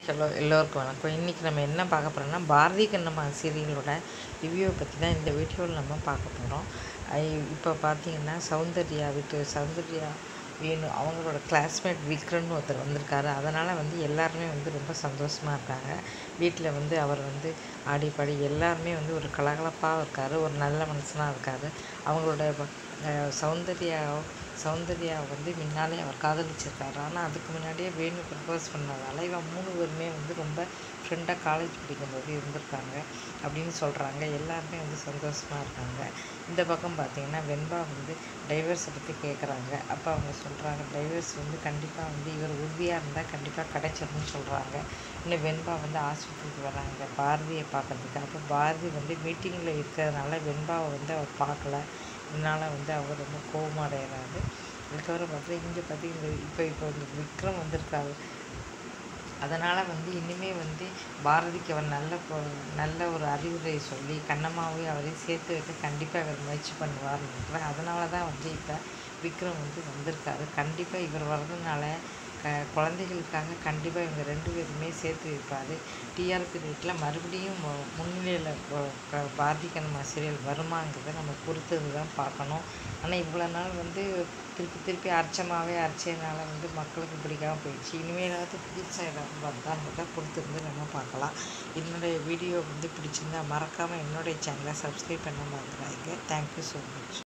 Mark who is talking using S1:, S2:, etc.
S1: hello எல்லோருக்கும் வணக்கம் இன்றைக்கி நம்ம என்ன பார்க்க போகிறோம்னா பாரதி கண்ணம்மா சீரியலோட ரிவ்யூவை பற்றி தான் இந்த வீடியோவில் நம்ம பார்க்க போகிறோம் இப்போ பார்த்தீங்கன்னா சௌந்தர்யா வீட்டு சௌந்தர்யா வேணு அவங்களோட கிளாஸ்மேட் விக்ரம்னு ஒருத்தர் வந்திருக்காரு அதனால் வந்து எல்லாருமே வந்து ரொம்ப சந்தோஷமாக இருக்காங்க வீட்டில் வந்து அவர் வந்து ஆடி பாடி எல்லாருமே வந்து ஒரு கலகலப்பாக இருக்கார் ஒரு நல்ல மனுஷனாக இருக்கார் அவங்களோட அஹ், சௌந்தர்யா சௌந்தர்யா வந்து முன்னாலே அவர் காதலிச்சிருக்காரு ஆனால் அதுக்கு முன்னாடியே வேணு ப்ரப்போஸ் பண்ணதால் இவன் மூணு பேருமே வந்து ரொம்ப ஃப்ரெண்டாக காலேஜ் படிக்கும்போது இருந்திருக்காங்க அப்படின்னு சொல்கிறாங்க எல்லாருமே வந்து சந்தோஷமாக இருக்காங்க இந்த பக்கம் பார்த்தீங்கன்னா வெண்பா வந்து டைவர்ஸை பற்றி கேட்குறாங்க அப்போ அவங்க சொல்கிறாங்க டைவர்ஸ் வந்து கண்டிப்பாக வந்து இவர் உறுதியாக இருந்தால் கண்டிப்பாக கிடைச்சிரும்னு சொல்கிறாங்க இன்னும் வெண்பா வந்து ஆஸ்பத்திரிக்கு வராங்க பாரதியை பார்க்கறதுக்கு அப்போ பாரதி வந்து மீட்டிங்கில் இருக்கிறதுனால வெண்பாவை வந்து அவர் பார்க்கல இதனால் வந்து அவர் ரொம்ப கோபம் அடைகிறாரு அதுக்கப்புறம் பார்த்தா இங்கே பார்த்தீங்கன்னா இப்போ இப்போ இந்த விக்ரம் வந்திருக்காரு அதனால் வந்து இனிமேல் வந்து பாரதிக்கு அவர் நல்ல பொ- நல்ல ஒரு அறிவுரை சொல்லி கண்ணம்மாவையும் அவரையும் சேர்த்து வைக்க கண்டிப்பாக இவர் முயற்சி பண்ணுவார்னு நினைக்கிறேன் அதனால தான் வந்து இப்போ விக்ரம் வந்து வந்திருக்காரு கண்டிப்பாக இவர் வர்றதுனால க குழந்தைகளுக்காக கண்டிப்பாக இவங்க ரெண்டு பேருமே சேர்த்து வைப்பார் டிஆர்பி ரேட்டில் மறுபடியும் மு- முன்னிலையில் ப- க- பாரதி கண்ணம்மா சீரியல் வருமாங்கிறத நம்ம பொறுத்தது தான் பார்க்கணும் ஆனால் இவ்வளோ நாள் வந்து திருப்பி திருப்பி அரைச்சமாகவே அரைச்சதுனால வந்து மக்களுக்கு பிடிக்காம போயிடுச்சு இனிமேலாவது புதுசாக ஏதாவது வந்தால் பொறுத்திருந்து நம்ம பார்க்கலாம் என்னுடைய வீடியோ வந்து பிடிச்சிருந்தா மறக்காமல் என்னுடைய சேனலை சப்ஸ்கிரைப் பண்ண மறந்துடாதீங்க தேங்க்யூ ஸோ மச்